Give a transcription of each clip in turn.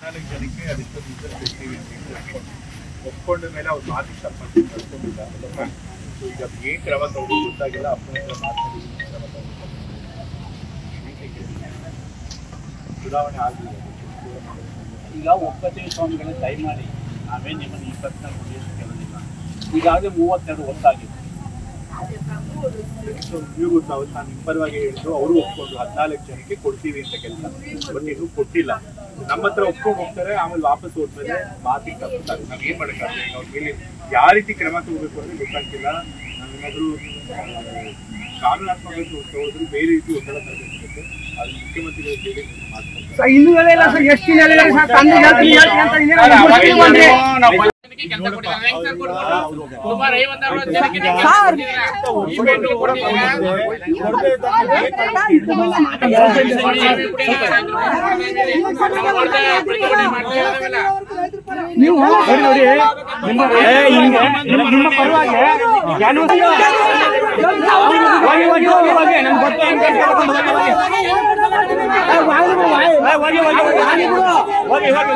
ಹದಿನಾಲ್ಕು ಜನಕ್ಕೆ ಅದಕ್ಕೆ ರಿಸಲ್ಟ್ ಕೊಡ್ತೀವಿ ಅಂತ ಹೇಳಿ ಒಪ್ಕೊಂಡು ಒಪ್ಕೊಂಡ ಮೇಲೆ ಅವ್ರು ಮಾತಿಗೆ ತಪ್ಪಂತ ಕಳ್ಕೊಂಡಿಲ್ಲ ಸೊ ಈಗ ಅದು ಏನ್ ಕ್ರಮ ತಗೊಂಡು ಗೊತ್ತಾಗಿಲ್ಲ ಅಪ್ಪನ ಹತ್ರ ಮಾತಾಡಿ ಏನ್ ಕ್ರಮ ತಗೊಂಡು ಚುನಾವಣೆ ಆಗಲಿಲ್ಲ ಈಗ ಒಪ್ಪತ್ತೈದು ಸ್ವಾಮಿಗಳ ದಯಮಾಡಿ ನಾವೇ ನಿಮ್ಮನ್ನು ಈ ಪ್ರಶ್ನೆ ಉದ್ದೇಶ ಕೇಳೋದಿಲ್ಲ ಈಗಾಗಲೇ ಮೂವತ್ತೆರಡು ಒತ್ತಾಗಿದೆ ಸೊ ನೀವು ಗೊತ್ತಾವ್ ನಾನು ನಿಮ್ಮ ಪರವಾಗಿ ಹೇಳಿದ್ರು ಅವರು ಒಪ್ಕೊಂಡು ಹದಿನಾಲ್ಕು ಜನಕ್ಕೆ ಕೊಡ್ತೀವಿ ಅಂತ ಕೆಲಸ ಬಟ್ ಇನ್ನೂ ಕೊಟ್ಟಿಲ್ಲ ನಮ್ಮ ಹತ್ರ ಒಪ್ಕೊಂಡು ಹೋಗ್ತಾರೆ ಆಮೇಲೆ ವಾಪಸ್ ಹೋದ್ಮೇಲೆ ಮಾತಿಗೆ ತಪ್ಪುತ್ತಾರೆ ನಾವ್ ಏನ್ ಮಾಡಕ್ಕಾಗಲ್ಲ ಈಗ ಅವ್ರ ಮೇಲೆ ಯಾವ ರೀತಿ ಕ್ರಮ ತಗೋಬೇಕು ಅಂದ್ರೆ ಗೊತ್ತಾಗ್ತಿಲ್ಲ ನಾವೇನಾದ್ರೂ ಆ, ಕಾನೂನಾತ್ಮಕ ತಗೋದ್ರು ಬೇರೆ ರೀತಿ ಒತ್ತಡ ತರಬೇಕಾಗುತ್ತೆ ಅದು ಮುಖ್ಯಮಂತ್ರಿಗಳ ಜೊತೆ ಮಾತನಾಡ್ತಾರೆ ಸರ್, ಇನ್ನೂ ಹೇಳಿಲ್ಲ ಸರ್ ಎಷ್ಟು ದಿನ ಹೇಳಿಲ್ಲ ಸರ್ ತಂದೆ ಹೇಳ್ತೀನಿ ಹೇಳ್ತೀನಿ ಅಂತ ಇನ್ನೇನೋ ಮುಗಿಸ್ತೀವಿ ಬನ್ರಿ. ಸುಮಾರು ಐವತ್ತು ಅರವತ್ತು ಜನಕ್ಕೆ ಸರ್, ನೀವು ನೋಡಿ ನೋಡಿ ನಿಮ್ಮ ಏ, ಹಿಂಗೆ ನಿಮ್ಮ ನಿಮ್ಮ ಪರವಾಗಿ ಏನು ಹೋಗಿ ಹೋಗಿ ಹೋಗಿ ಹೋಗಿ ನಮ್ಗೆ ಗೊತ್ತು ಹೆಂಗೆ ಅಂತ ಹೇಳ್ಕೊಂಡು ಹೋಗಿ ಹೋಗಿ ಏ, ಹೋಗಿ ಬಿಡು, ಹೋಗಿ. ಏ, ಹೋಗಿ ಹೋಗಿ ಹೋಗಿ ಹೋಗಿ ಬಿಡು. ಹೋಗಿ ಹೋಗಿ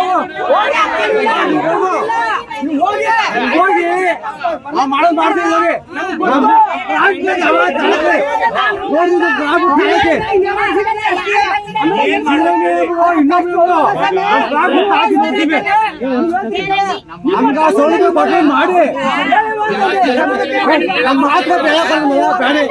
ಹೋಗಿ ಹೋಗಿ ಹೋಗಿ ನಾವು ಮಾಡೋದು ಮಾಡ್ತೀವಿ ಹೋಗಿ ಆಗ್ಬೇಕು, ಅವಾಗ ಆಗ್ಬೇಕು. ನೋಡಿ, ಇದು ಗ್ರಾಮ ಪಂಚಾಯ್ತಿ. ಏನ್ ಮಾಡಿದ್ರೆ ಇನ್ನೊಬ್ರು ಗ್ರಾಮ ಹಾಕಿ ಬರ್ತೀವಿ ನಮ್ಗ ಸೌಲಭ್ಯ ಕೊಟ್ಟು ಮಾಡಿ ನಮ್ಮ ಮಾತ್ರ ಬೆಳೆ ಬಂದಿಲ್ಲ ಬೇಡಿ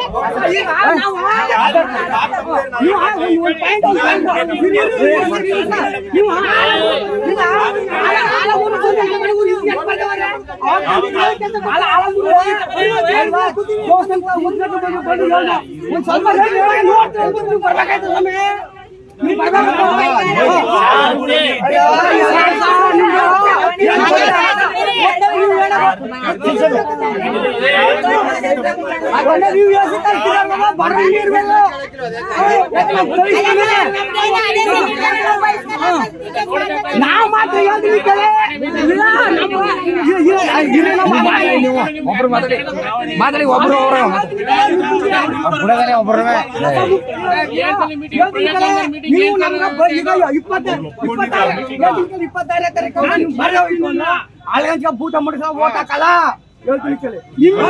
ಒಂದ್ ಸ್ವಲ್ಪ ಬರ್ಬೇಕಾಯ್ತು ಸ್ವಾಮಿ ನೀವು ನಾವು ಮಾತ್ರ ಹೇಳ್ತೀವಿ ಕಣೆ. ಇಲ್ಲ, ನಮ್ಮ- ಇಲ್ಲ, ಇಲ್ಲ, ಇಲ್ಲ, ನಮ್ಮ ಮಾತಾಡಿ ನೀವು. ಒಬ್ರು ಮಾತಾಡಿ ಮಾತಾಡಿ ಒಬ್ರು ಅವರು ಬಿಡಗಾನೆ ಒಬ್ರು ನೀವು ನಮ್ಗೆ ಬ- ಈಗ ಇಪ್ಪತ್ತ ಇಪ್ಪತ್ತಾರು ಇಪ್ಪತ್ತಾರನೇ ತಾರೀಕು ನೀವು ಬರ್ರಿ ಇನ್ನೊಂದು ಆಳ್ಗಂಜ ಭೂತ ಮುಡಿಸ ಓಟ್ ಹಾಕಲ್ಲ ಹೇಳ್ತೀನಿ ಕೇಳಿ ನೀವು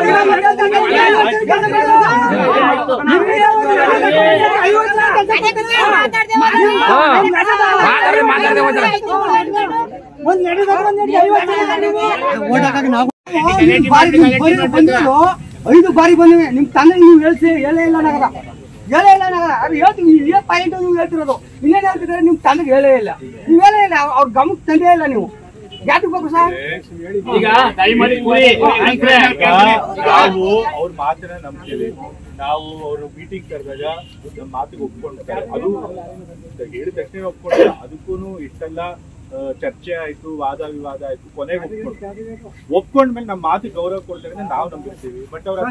ಒಂದ್ ನಡೆದ ಓಟ್ ಹಾಕಕ್ಕೆ ನಾವು ಐದು ಬಾರಿ ನೀವು ಬಂದಿದ್ದು, ಐದು ಬಾರಿ ಬಂದಿವೆ ನಿಮ್ ತಂದೆ ನೀವು ಹೇಳ್ಸಿ ಹೇಳೇ ಇಲ್ಲ ನಗರ ಹೇಳೇ ಇಲ್ಲ ನಗರ ಅದು ಹೇಳ್ತೀವಿ ನೀವು ಇದೇ ಪಾಯಿಂಟ್ ನೀವು ಹೇಳ್ತಿರೋದು ಇನ್ನೇನು ಹೇಳ್ತಿದ್ರೆ ನಿಮ್ ತಂದೆಗೆ ಹೇಳೇ ಇಲ್ಲ ನೀವು ಹೇಳೇ ಇಲ್ಲ ಅವ್ರ ಗಮನಕ್ಕೆ ತಂದೇ ಇಲ್ಲ ನೀವು ಯಾತಕ್ಕೆ ಬೇಕು ಸರ್ ಈಗ ದಯಮಾಡಿ ಕೂರಿ ಅಂಕ್ರೆ. ನಾವು ಅವ್ರ ಮಾತನ್ನ ನಂಬ್ತೀವಿ ನಾವು ಅವರು ಮೀಟಿಂಗ್ ಕರೆದಾಗ ನಮ್ಮ ಮಾತಿಗೆ ಒಪ್ಕೊಂಡಿರ್ತಾರೆ ಅದು ಹೇಳಿದ ತಕ್ಷಣ ಒಪ್ಕೊಂಡಿಲ್ಲ ಅದಕ್ಕೂ ಇಷ್ಟೆಲ್ಲ ಆ, ಚರ್ಚೆ ಆಯ್ತು ವಾದ ವಿವಾದ ಆಯ್ತು ಕೊನೆಗೆ ಒಪ್ಕೊಂಡು ಒಪ್ಕೊಂಡ್ಮೇಲೆ ನಮ್ಮ ಮಾತಿಗೆ ಗೌರವ ಕೊಡ್ತಾರೆ ಅಂತ ನಾವು ನಂಬಿರ್ತೀವಿ ಬಟ್ ಅವ್ರ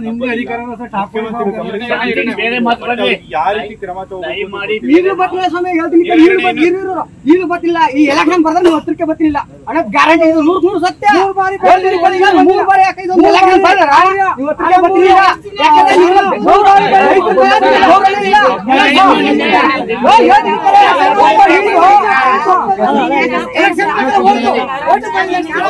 ಬೇರೆ ಮಾತು ಬರ್ಲಿ. ಯಾವ ರೀತಿ ಕ್ರಮ ದಯಮಾಡಿ ತಗೋಬೇಕು ಈಗಲೂ ಬರ್ತಿಲ್ಲ ಸ್ವಾಮಿ ಹೇಳ್ತೀನಿ ಈಗ ಈಗಲೂ ಬರ್- ಇರು, ಇರು, ಇರು. ಈಗಲೂ ಬರ್ತಿಲ್ಲ ಈ ಎಲೆಕ್ಷನ್ ಬರ್ದ್ರೆ ನೀವು ಹತ್ರಕ್ಕೆ ಬರ್ತಿಲ್ಲ ಅಣ್ಣ ಗ್ಯಾರಂಟಿ ಇದು ನೂರ್ ನೂರು ಸತ್ಯ ಮೂರು ಬಾರಿ ಮೂರು ಬಾರಿ ಯಾಕೆ ಇದು ಎಲೆಕ್ಷನ್ ಬರ್ದಾರ ನೀವು ಹತ್ರಕ್ಕೆ ಬರ್ತಿಲ್ಲ ಯಾಕಂದ್ರೆ ನೀವು ಗೌರವ ಇಲ್ಲ, ರೈತರ ಮೇಲೆ ಗೌರವ ಇಲ್ಲ. ಹೋಗಿ ಹೇಳ್ತೀನಿ ಕಣೆ, ಒಬ್ಬ ಹಿಡಿದು. ಎಲೆಕ್ಷನ್ ಬಂದ್ರೆ ಓಟು. ಓಟು ಬಂದ್ರೆ ನೀವು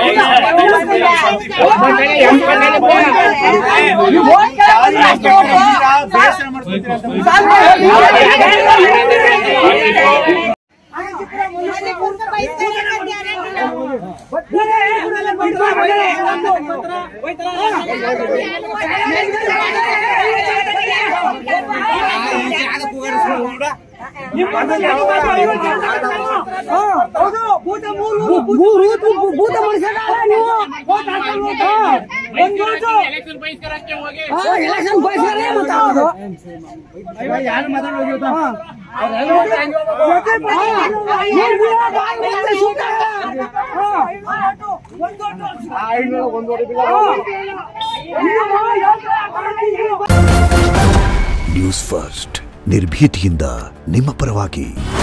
ನೀವು ಓಟ್ ಕೇಳೋದು ಅಷ್ಟೇ ಓಟು. ಭೂತ ಮನುಷ್ಯರಲ್ಲ ನೀವು ಎಲೆಕ್ಷನ್ ಬಹಿಷ್ಕಾರಕ್ಕೆ ಹೋಗಿ ಎಲೆಕ್ಷನ್ ಬಯಸ್ತಾರೆ ಮತ್ತೆ ಹೌದು ಯಾರು ನ್ಯೂಸ್ ಫಸ್ಟ್ ನಿರ್ಭೀತಿಯಿಂದ ನಿಮ್ಮ ಪರವಾಗಿ